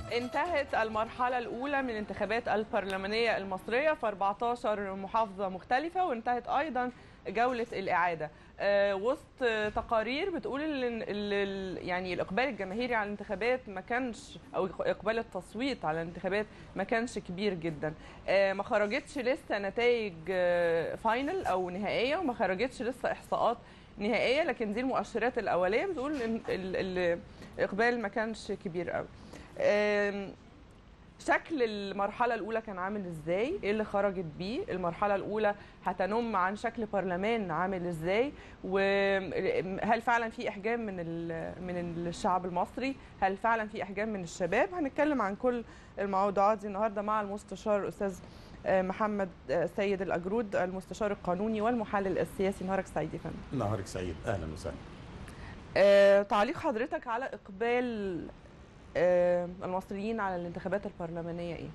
انتهت المرحلة الأولى من الانتخابات البرلمانية المصرية في 14 محافظة مختلفة وانتهت أيضا جولة الإعادة آه، وسط تقارير بتقول ان ال- يعني الإقبال الجماهيري على الانتخابات ما كانش أو إقبال التصويت على الانتخابات ما كانش كبير جدا آه، ما خرجتش لسه نتائج آه، فاينل أو نهائية وما خرجتش لسه إحصاءات نهائية لكن دي المؤشرات الأولية بتقول إن ال- ال- الإقبال ما كانش كبير قوي آم، شكل المرحلة الأولى كان عامل إزاي؟ إيه اللي خرجت بيه؟ المرحلة الأولى هتنم عن شكل برلمان عامل إزاي؟ وهل فعلا في إحجام من ال- من الشعب المصري؟ هل فعلا في إحجام من الشباب؟ هنتكلم عن كل الموضوعات دي النهارده مع المستشار الأستاذ آه، محمد آه، سيد الأجرود المستشار القانوني والمحلل السياسي نهارك سعيد يا فندم. نهارك سعيد اهلا وسهلا آه، تعليق حضرتك على إقبال آه، المصريين على الانتخابات البرلمانية إيه؟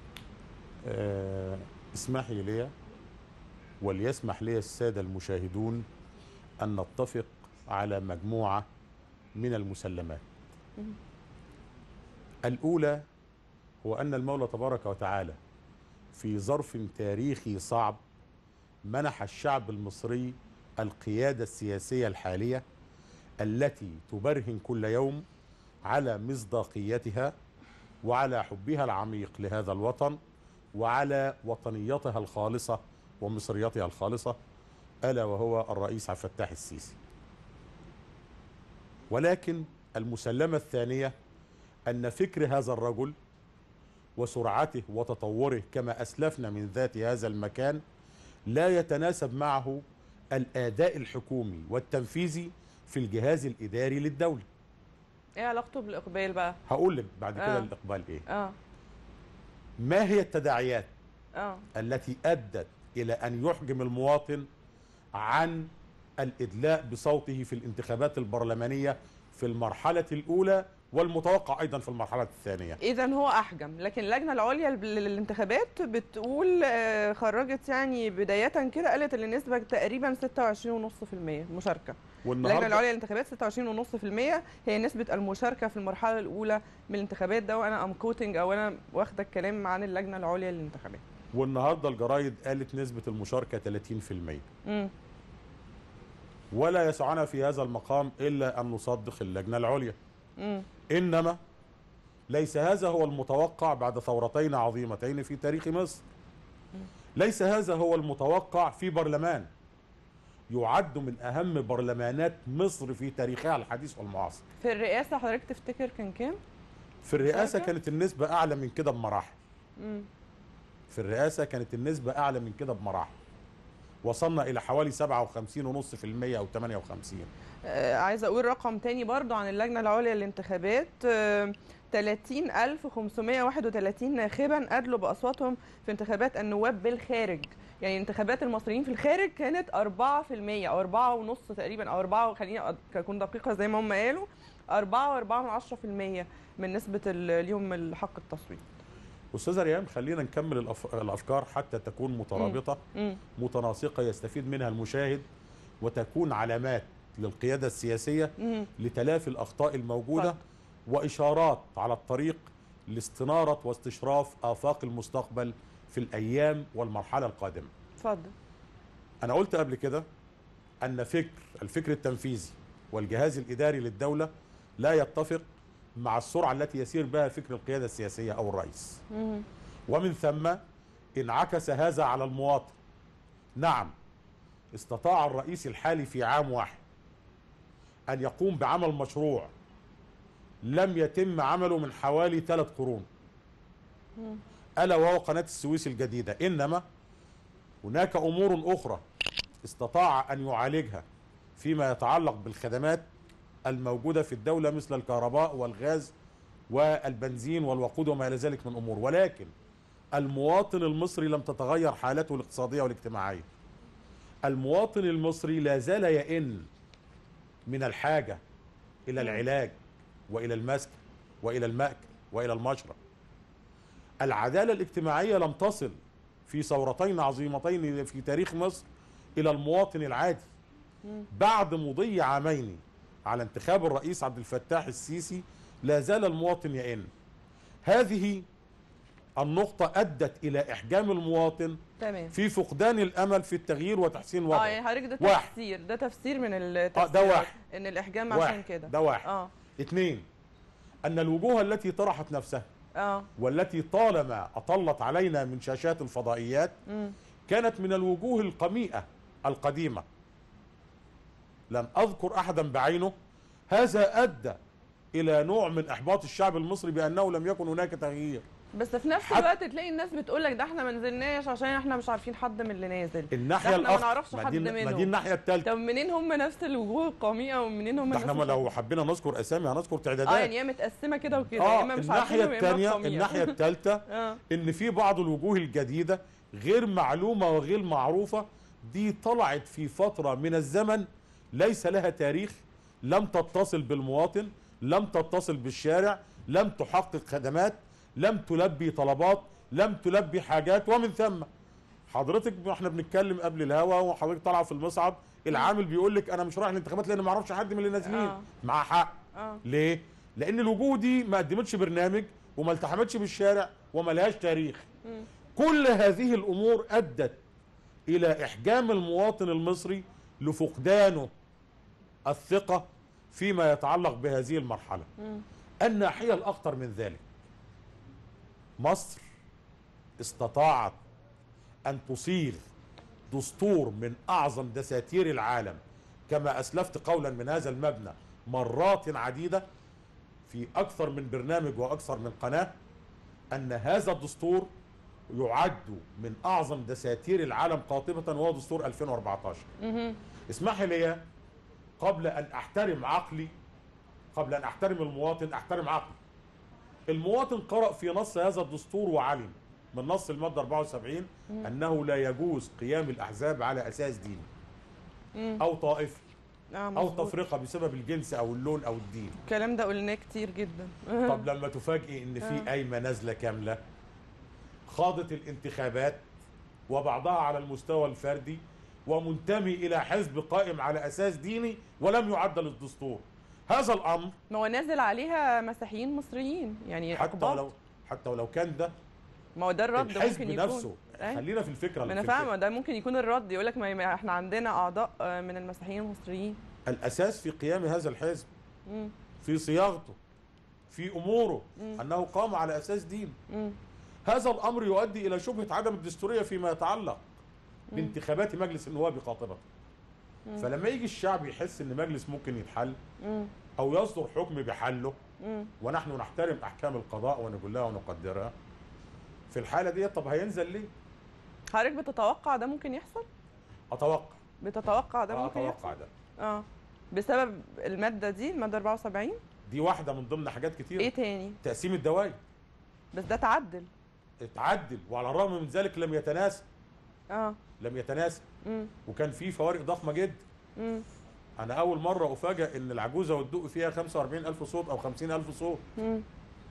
آه اسمحي لي وليسمح لي الساده المشاهدون ان نتفق على مجموعه من المسلمات الاولى هو ان المولى تبارك وتعالى في ظرف تاريخي صعب منح الشعب المصري القياده السياسيه الحاليه التي تبرهن كل يوم على مصداقيتها وعلى حبها العميق لهذا الوطن وعلى وطنيتها الخالصة ومصريتها الخالصة ألا وهو الرئيس عبد الفتاح السيسي ولكن المسلمة الثانية أن فكر هذا الرجل وسرعته وتطوره كما أسلفنا من ذات هذا المكان لا يتناسب معه الأداء الحكومي والتنفيذي في الجهاز الإداري للدولة ايه علاقته بالاقبال بقى هقول لك بعد كده آه. الإقبال إيه اه ما هي التداعيات اه التي ادت الى ان يحجم المواطن عن الادلاء بصوته في الانتخابات البرلمانيه في المرحله الاولى والمتوقع ايضا في المرحله الثانيه اذا هو احجم لكن اللجنه العليا لل- للانتخابات بتقول آه، خرجت يعني بدايه كده قالت ان النسبه تقريبا 26.5% مشاركه اللجنه والنهارده العليا للانتخابات 26.5% هي نسبه المشاركه في المرحله الاولى من الانتخابات ده وانا ام كوتنج او انا واخده الكلام عن اللجنه العليا للانتخابات والنهارده الجرايد قالت نسبه المشاركه 30% امم ولا يسعنا في هذا المقام الا ان نصدق اللجنه العليا امم انما ليس هذا هو المتوقع بعد ثورتين عظيمتين في تاريخ مصر ليس هذا هو المتوقع في برلمان يعد من اهم برلمانات مصر في تاريخها الحديث والمعاصر في الرئاسه حضرتك تفتكر كان كام في الرئاسه مشاركة؟ كانت النسبه اعلى من كده بمراحل امم في الرئاسه كانت النسبه اعلى من كده بمراحل وصلنا الى حوالي 57.5% او 58 آه، عايزه اقول رقم تاني برضو عن اللجنه العليا للانتخابات آه، 30531 ناخبا ادلوا باصواتهم في انتخابات النواب بالخارج يعني انتخابات المصريين في الخارج كانت 4% او 4.5 تقريبا او 4 خليني أد- اكون دقيقه زي ما هم قالوا 4.4% من نسبه ال- اليوم الحق التصويت استاذه ريان خلينا نكمل الأف... الافكار حتى تكون مترابطه مم. متناسقه يستفيد منها المشاهد وتكون علامات للقياده السياسيه مم. لتلافي الاخطاء الموجوده اتفضل. واشارات على الطريق لاستناره واستشراف افاق المستقبل في الايام والمرحله القادمه. اتفضل انا قلت قبل كده ان فكر الفكر التنفيذي والجهاز الاداري للدوله لا يتفق مع السرعه التي يسير بها فكر القياده السياسيه او الرئيس. مم. ومن ثم انعكس هذا على المواطن نعم استطاع الرئيس الحالي في عام واحد ان يقوم بعمل مشروع لم يتم عمله من حوالي ثلاث قرون الا وهو قناه السويس الجديده انما هناك امور اخرى استطاع ان يعالجها فيما يتعلق بالخدمات الموجوده في الدوله مثل الكهرباء والغاز والبنزين والوقود وما الى ذلك من امور ولكن المواطن المصري لم تتغير حالته الاقتصاديه والاجتماعيه المواطن المصري لا زال يئن من الحاجه الى العلاج والى المسكن والى الماكل والى المشرب العداله الاجتماعيه لم تصل في ثورتين عظيمتين في تاريخ مصر الى المواطن العادي بعد مضي عامين على انتخاب الرئيس عبد الفتاح السيسي لا زال المواطن يئن هذه النقطة أدت إلى إحجام المواطن تمام في فقدان الأمل في التغيير وتحسين اه وضعه يعني حضرتك ده واحد. تفسير ده تفسير من التفسير واحد. ان الاحجام عشان واحد كده ده واحد اه اثنين أن الوجوه التي طرحت نفسها اه والتي طالما أطلت علينا من شاشات الفضائيات مم. كانت من الوجوه القميئة القديمة لم أذكر أحدا بعينه هذا أدى إلى نوع من إحباط الشعب المصري بأنه لم يكن هناك تغيير بس في نفس حت- الوقت تلاقي الناس بتقول لك ده احنا ما نزلناش عشان احنا مش عارفين حد من اللي نازل الناحية ده احنا ما الأخرى نعرفش ما حد دي, ما منهم. دي الناحية الثالثة طب منين هم نفس الوجوه القميئه ومنين هم ده الناس احنا اللي- لو حبينا نذكر أسامي هنذكر تعدادات اه يعني هي متقسمه كده وكده يا اه اما مش الناحية عارفين ويا اما الثانية قميئة. الناحية الثالثة اه ان في بعض الوجوه الجديدة غير معلومة وغير معروفة دي طلعت في فترة من الزمن ليس لها تاريخ لم تتصل بالمواطن لم تتصل بالشارع لم تحقق خدمات لم تلبي طلبات لم تلبي حاجات ومن ثم حضرتك احنا بنتكلم قبل الهوا وحضرتك طالعه في المصعد العامل بيقول لك انا مش رايح الانتخابات لان ما اعرفش حد من اللي نازلين آه. مع حق اه ليه؟ لأن الوجوه دي ما قدمتش برنامج وما التحمتش بالشارع وما لهاش تاريخ. مم. كل هذه الأمور أدت إلى إحجام المواطن المصري لفقدانه الثقة فيما يتعلق بهذه المرحلة. مم. الناحية الأخطر من ذلك مصر استطاعت أن تصيغ دستور من أعظم دساتير العالم كما أسلفت قولا من هذا المبنى مرات عديدة في أكثر من برنامج وأكثر من قناة أن هذا الدستور يعد من أعظم دساتير العالم قاطبة وهو دستور 2014 مهم. اسمح لي قبل ان احترم عقلي قبل ان احترم المواطن احترم عقلي المواطن قرأ في نص هذا الدستور وعلم من نص المادة 74 أنه لا يجوز قيام الأحزاب على أساس ديني مم. أو طائفي اه أو مظبوط. تفرقة بسبب الجنس أو اللون أو الدين الكلام ده قلناه كتير جدا طب لما تفاجئي ان في آه. قايمه نازله كامله خاضت الانتخابات وبعضها على المستوى الفردي ومنتمي الى حزب قائم على اساس ديني ولم يعدل الدستور هذا الامر ما هو نازل عليها مسيحيين مصريين يعني حتى أقباط. ولو حتى ولو كان ده ما هو ده الرد الحزب ممكن يكون نفسه أي. خلينا في الفكره ما انا في فاهمه ده ممكن يكون الرد يقول لك ما ما احنا عندنا اعضاء آه، من المسيحيين المصريين الاساس في قيام هذا الحزب مم. في صياغته في اموره مم. انه قام على اساس دين مم. هذا الامر يؤدي الى شبهه عدم الدستوريه فيما يتعلق بانتخابات مجلس النواب قاطبه فلما يجي الشعب يحس ان مجلس ممكن يتحل مم. او يصدر حكم بحله مم. ونحن نحترم احكام القضاء ونقولها ونقدرها في الحاله دي طب هينزل ليه حضرتك بتتوقع ده ممكن يحصل اتوقع بتتوقع ده آه، ممكن اتوقع يحصل ده اه بسبب الماده دي الماده 74 دي واحده من ضمن حاجات كتير ايه تاني تقسيم الدوائر بس ده تعدل اتعدل وعلى الرغم من ذلك لم يتناسب اه لم يتناسب مم. وكان في فوارق ضخمه جدا مم. انا اول مره افاجئ ان العجوزه والدق فيها 45000 صوت او 50000 صوت مم.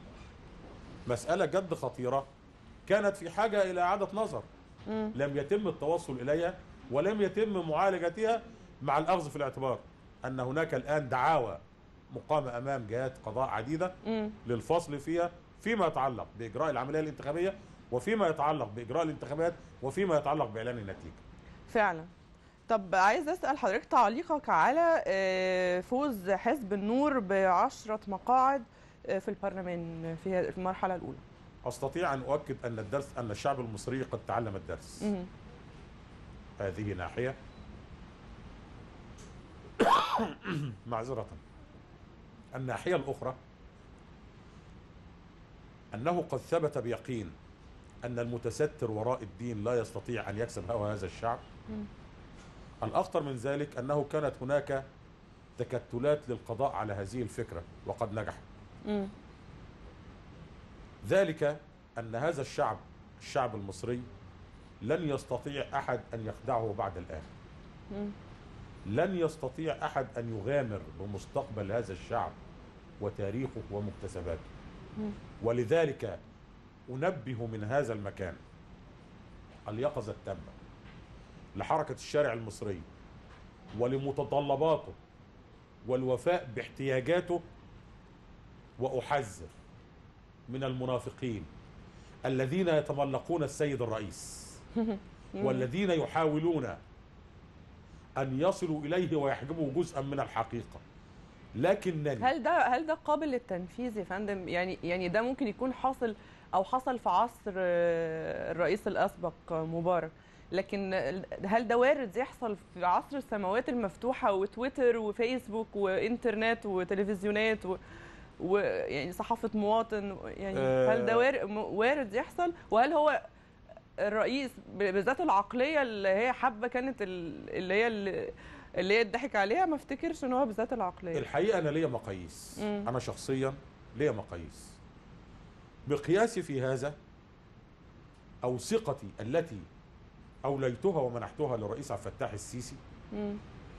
مساله جد خطيره كانت في حاجه الى اعاده نظر مم. لم يتم التوصل اليها ولم يتم معالجتها مع الاخذ في الاعتبار ان هناك الان دعاوى مقامه امام جهات قضاء عديده مم. للفصل فيها فيما يتعلق باجراء العمليه الانتخابيه وفيما يتعلق باجراء الانتخابات وفيما يتعلق باعلان النتيجه فعلا طب عايز اسال حضرتك تعليقك على آه، فوز حزب النور بعشرة مقاعد آه، في البرلمان في المرحله الاولى استطيع ان اؤكد ان الدرس ان الشعب المصري قد تعلم الدرس مم. هذه ناحيه معذره الناحيه الاخرى انه قد ثبت بيقين ان المتستر وراء الدين لا يستطيع ان يكسب هوى هذا الشعب مم. الاخطر من ذلك انه كانت هناك تكتلات للقضاء على هذه الفكره وقد نجحت مم. ذلك ان هذا الشعب الشعب المصري لن يستطيع احد ان يخدعه بعد الان مم. لن يستطيع احد ان يغامر بمستقبل هذا الشعب وتاريخه ومكتسباته مم. ولذلك انبه من هذا المكان اليقظه التامه لحركه الشارع المصري ولمتطلباته والوفاء باحتياجاته واحذر من المنافقين الذين يتملقون السيد الرئيس والذين يحاولون ان يصلوا اليه ويحجبوا جزءا من الحقيقه لكنني هل ده هل ده قابل للتنفيذ يا فندم يعني يعني ده ممكن يكون حاصل او حصل في عصر آه، الرئيس الاسبق آه، مبارك لكن هل ده وارد يحصل في عصر السماوات المفتوحه وتويتر وفيسبوك وانترنت وتلفزيونات و ويعني صحافه مواطن يعني آه. هل ده وار- م- وارد يحصل وهل هو الرئيس ب- بالذات العقليه اللي هي حابه كانت ال- اللي هي اللي اللي هي الضحك عليها ما افتكرش ان هو بالذات العقليه الحقيقه انا ليا مقاييس مم. انا شخصيا ليا مقاييس مقياسي في هذا او ثقتي التي اوليتها ومنحتها للرئيس عبد الفتاح السيسي مم.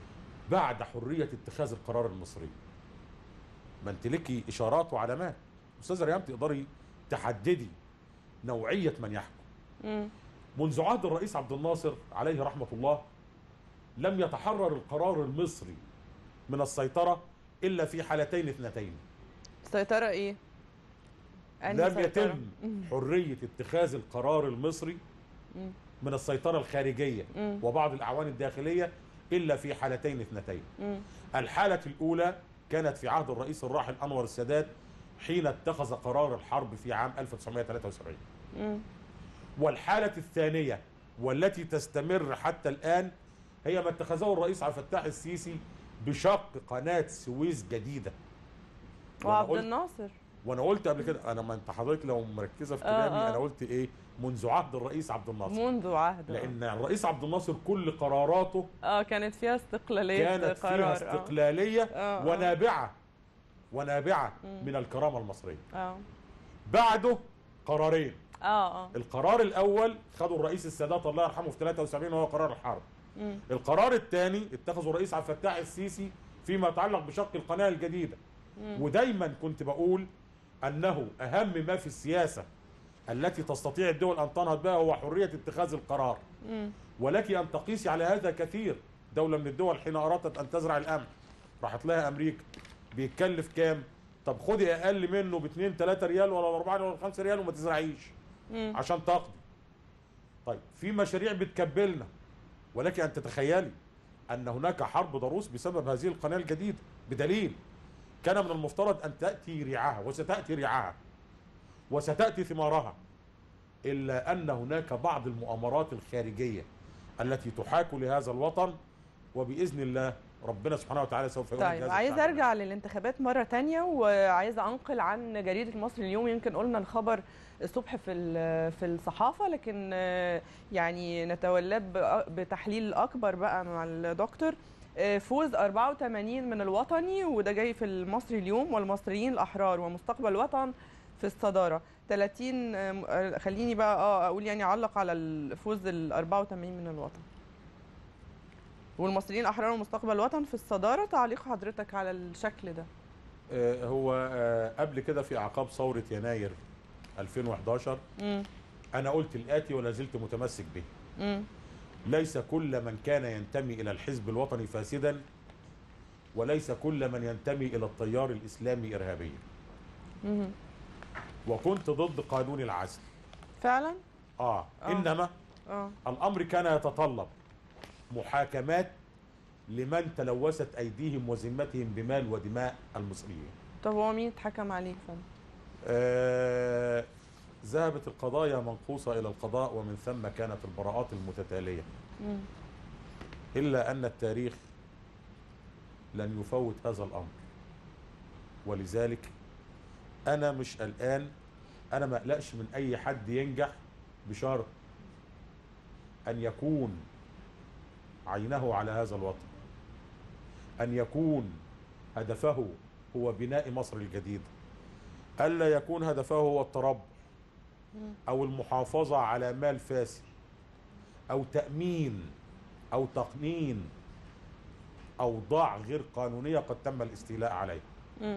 بعد حريه اتخاذ القرار المصري ما انت لكي اشارات وعلامات استاذه ريان تقدري تحددي نوعيه من يحكم مم. منذ عهد الرئيس عبد الناصر عليه رحمه الله لم يتحرر القرار المصري من السيطره الا في حالتين اثنتين سيطرة ايه؟ أنهي لم سيطرة؟ يتم حريه اتخاذ القرار المصري مم. من السيطره الخارجيه مم. وبعض الاعوان الداخليه الا في حالتين اثنتين مم. الحالة الأولى كانت في عهد الرئيس الراحل أنور السادات حين اتخذ قرار الحرب في عام 1973 مم. والحالة الثانية والتي تستمر حتى الآن هي ما اتخذه الرئيس عبد الفتاح السيسي بشق قناة سويس جديدة وأنا وعبد قلت, الناصر وأنا قلت قبل كده أنا ما أنت حضرتك لو مركزة في آه، كلامي آه. أنا قلت إيه منذ عهد الرئيس عبد الناصر منذ عهد لأن الرئيس عبد الناصر كل قراراته اه كانت فيها استقلالية كانت قرار فيها آه. استقلالية آه، آه. ونابعة ونابعة مم. من الكرامة المصرية اه بعده قرارين اه اه القرار الأول خده الرئيس السادات الله يرحمه في 73 وهو قرار الحرب مم. القرار الثاني اتخذه الرئيس عبد الفتاح السيسي فيما يتعلق بشق القناة الجديدة مم. ودايما كنت بقول أنه أهم ما في السياسة التي تستطيع الدول أن تنهض بها هو حرية اتخاذ القرار مم. ولك ان تقيسي على هذا كثير دوله من الدول حين ارادت ان تزرع القمح راحت لها امريكا بيتكلف كام طب خدي اقل منه ب 2 3 ريال ولا 4 ريال ولا 5 ريال وما تزرعيش مم. عشان تقضي طيب في مشاريع بتكبلنا ولك ان تتخيلي ان هناك حرب ضروس بسبب هذه القناه الجديده بدليل كان من المفترض ان تاتي ريعها وستاتي ريعها وستاتي ثمارها الا ان هناك بعض المؤامرات الخارجيه التي تحاك لهذا الوطن وباذن الله ربنا سبحانه وتعالى سوف يولد طيب هذا عايز الشعب. ارجع للانتخابات مره تانية وعايزه انقل عن جريده مصر اليوم يمكن قلنا الخبر الصبح في ال- في الصحافه لكن آه، يعني نتولاه بأ- بتحليل اكبر بقى مع الدكتور آه، فوز 84 من الوطني وده جاي في المصري اليوم والمصريين الاحرار ومستقبل الوطن في الصداره 30 آه، آه، خليني بقى اه اقول يعني اعلق على الفوز ال 84 من الوطن والمصريين الاحرار ومستقبل الوطن في الصداره تعليق حضرتك على الشكل ده آه، هو آه، قبل كده في اعقاب ثوره يناير 2011 امم انا قلت الاتي ولا زلت متمسك به امم ليس كل من كان ينتمي الى الحزب الوطني فاسدا وليس كل من ينتمي الى التيار الاسلامي ارهابيا امم وكنت ضد قانون العزل فعلا اه, آه. انما اه الامر كان يتطلب محاكمات لمن تلوثت ايديهم وذمتهم بمال ودماء المصريين طب هو مين اتحكم عليه فندم آه ذهبت القضايا منقوصة إلى القضاء ومن ثم كانت البراءات المتتالية مم. إلا أن التاريخ لن يفوت هذا الأمر ولذلك أنا مش قلقان أنا ما أقلقش من أي حد ينجح بشرط أن يكون عينه على هذا الوطن أن يكون هدفه هو بناء مصر الجديدة ألا يكون هدفه هو التربح مم. أو المحافظة على مال فاسد أو تأمين أو تقنين أوضاع غير قانونية قد تم الاستيلاء عليها مم.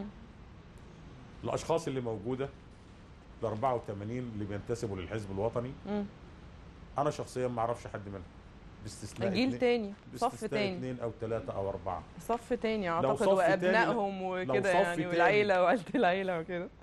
الأشخاص اللي موجودة ال 84 اللي بينتسبوا للحزب الوطني مم. أنا شخصيا ما أعرفش حد منهم باستثناء جيل اتنين- تاني صف باستثناء تاني اثنين أو ثلاثة أو أربعة صف تاني لو اعتقد صف تاني- وابنائهم لو وكده صف يعني تاني- والعيله وعيله العيله وكده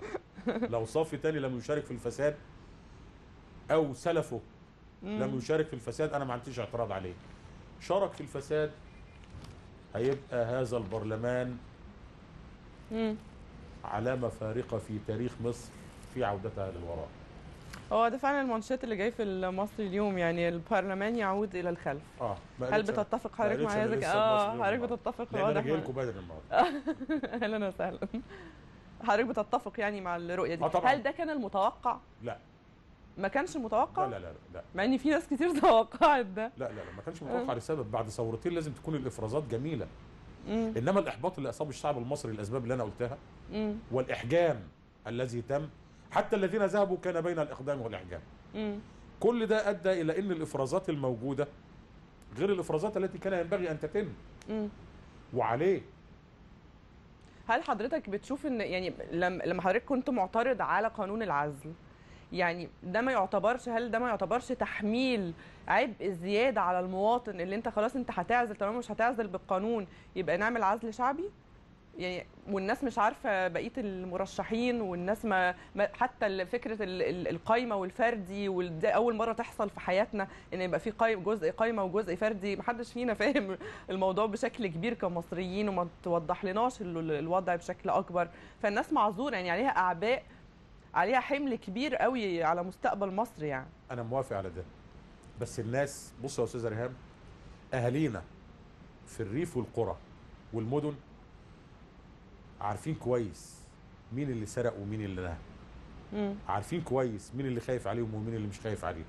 لو صف تاني لم يشارك في الفساد او سلفه لم يشارك في الفساد انا ما عنديش اعتراض عليه شارك في الفساد هيبقى هذا البرلمان مم. علامة فارقة في تاريخ مصر في عودتها للوراء هو ده فعلا المانشيت اللي جاي في المصري اليوم يعني البرلمان يعود الى الخلف اه ما هل قالتش- بتتفق ما حضرتك قالتش مع أنا هذا لسه اه المصري حضرتك النهاردة. بتتفق لان انا واضح جاي مع- لكم بدري النهارده اهلا وسهلا حضرتك بتتفق يعني مع الرؤيه دي آه طبعاً. هل ده كان المتوقع لا ما كانش لا متوقع لا لا لا مع ان في ناس كتير توقعت ده لا لا, لا ما كانش متوقع لسبب بعد ثورتين لازم تكون الافرازات جميله مم. انما الاحباط اللي اصاب الشعب المصري الاسباب اللي انا قلتها مم. والاحجام الذي تم حتى الذين ذهبوا كان بين الاقدام والاحجام مم. كل ده ادى الى ان الافرازات الموجوده غير الافرازات التي كان ينبغي ان تتم مم. وعليه هل حضرتك بتشوف ان يعني لما لما حضرتك كنت معترض على قانون العزل يعني ده ما يعتبرش هل ده ما يعتبرش تحميل عبء زياده على المواطن اللي انت خلاص انت هتعزل تمام مش هتعزل بالقانون يبقى نعمل عزل شعبي يعني والناس مش عارفه بقيه المرشحين والناس ما, ما حتى ال- فكره ال- ال- القايمه والفردي وده اول مره تحصل في حياتنا ان يبقى في قايم جزء قايمه وجزء فردي محدش فينا فاهم الموضوع بشكل كبير كمصريين وما توضح لناش ال- الوضع بشكل اكبر فالناس معذوره يعني عليها اعباء عليها حمل كبير قوي على مستقبل مصر يعني انا موافق على ده بس الناس بص يا استاذ ريهام اهالينا في الريف والقرى والمدن عارفين كويس مين اللي سرق ومين اللي نهب مم. عارفين كويس مين اللي خايف عليهم ومين اللي مش خايف عليهم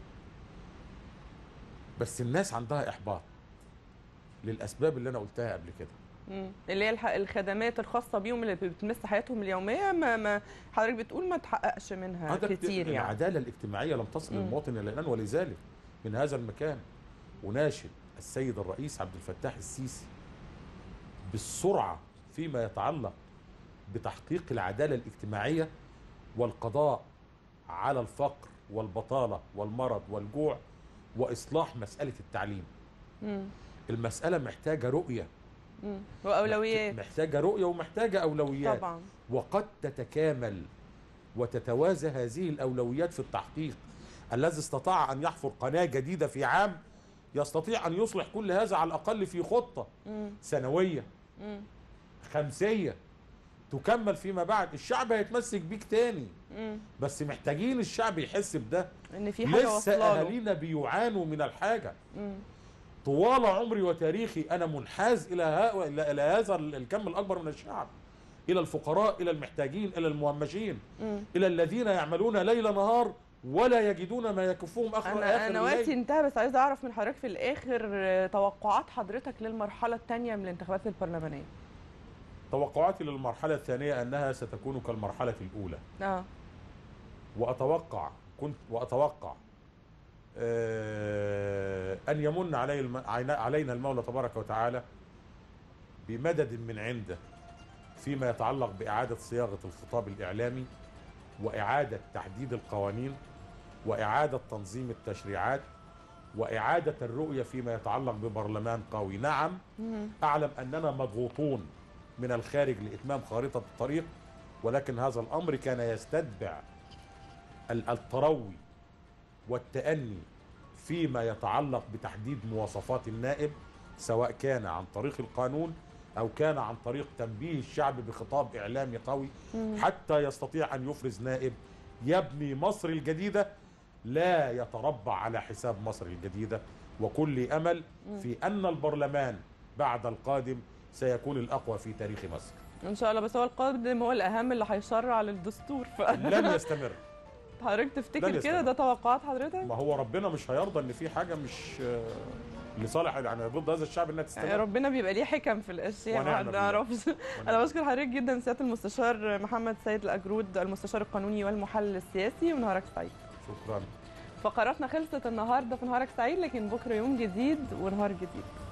بس الناس عندها احباط للاسباب اللي انا قلتها قبل كده مم. اللي هي الح- الخدمات الخاصه بيهم اللي بتمس حياتهم اليوميه ما, ما حضرتك بتقول ما تحققش منها عندك كتير يعني العداله الاجتماعيه لم تصل مم. للمواطن الى الان ولذلك من هذا المكان اناشد السيد الرئيس عبد الفتاح السيسي بالسرعه فيما يتعلق بتحقيق العداله الاجتماعيه والقضاء على الفقر والبطاله والمرض والجوع واصلاح مساله التعليم مم. المساله محتاجه رؤيه مم. واولويات محتاجه رؤيه ومحتاجه اولويات طبعا وقد تتكامل وتتوازى هذه الاولويات في التحقيق الذي استطاع ان يحفر قناه جديده في عام يستطيع ان يصلح كل هذا على الاقل في خطه مم. سنويه مم. خمسيه تكمل فيما بعد الشعب هيتمسك بيك تاني مم. بس محتاجين الشعب يحس بده ان في حاجه لسه واصله له اهالينا بيعانوا من الحاجه مم. طوال عمري وتاريخي انا منحاز الى ها- الى إلى هذا الكم الاكبر من الشعب الى الفقراء الى المحتاجين الى المهمشين مم. الى الذين يعملون ليل نهار ولا يجدون ما يكفوهم اخر انا اخر انا وقتي الليل انتهى بس عايزه اعرف من حضرتك في الاخر آه، توقعات حضرتك للمرحله الثانيه من الانتخابات البرلمانيه توقعاتي للمرحله الثانيه انها ستكون كالمرحله الاولى اه واتوقع كنت واتوقع آه، ان يمن علي الم- عينا- علينا المولى تبارك وتعالى بمدد من عنده فيما يتعلق باعاده صياغه الخطاب الاعلامي واعاده تحديد القوانين واعاده تنظيم التشريعات واعاده الرؤيه فيما يتعلق ببرلمان قوي نعم مم. اعلم اننا مضغوطون من الخارج لاتمام خارطه الطريق ولكن هذا الامر كان يستتبع ال- التروي والتأني فيما يتعلق بتحديد مواصفات النائب سواء كان عن طريق القانون او كان عن طريق تنبيه الشعب بخطاب اعلامي قوي مم. حتى يستطيع ان يفرز نائب يبني مصر الجديده لا يتربع على حساب مصر الجديده وكل امل في ان البرلمان بعد القادم سيكون الاقوى في تاريخ مصر ان شاء الله بس هو القادم هو الاهم اللي هيشرع للدستور فحضرتك لن يستمر تفتكر لن كده يستمر. ده توقعات حضرتك ما هو ربنا مش هيرضى ان في حاجه مش آه، لصالح يعني ضد هذا الشعب انها يعني تستمر ربنا بيبقى ليه حكم في الاشياء ما ونعم حد بالله. يعرفش انا بشكر حضرتك جدا سياده المستشار محمد سيد الاجرود المستشار القانوني والمحلل السياسي ونهارك سعيد شكرا فقراتنا خلصت النهارده في نهارك سعيد لكن بكره يوم جديد ونهار جديد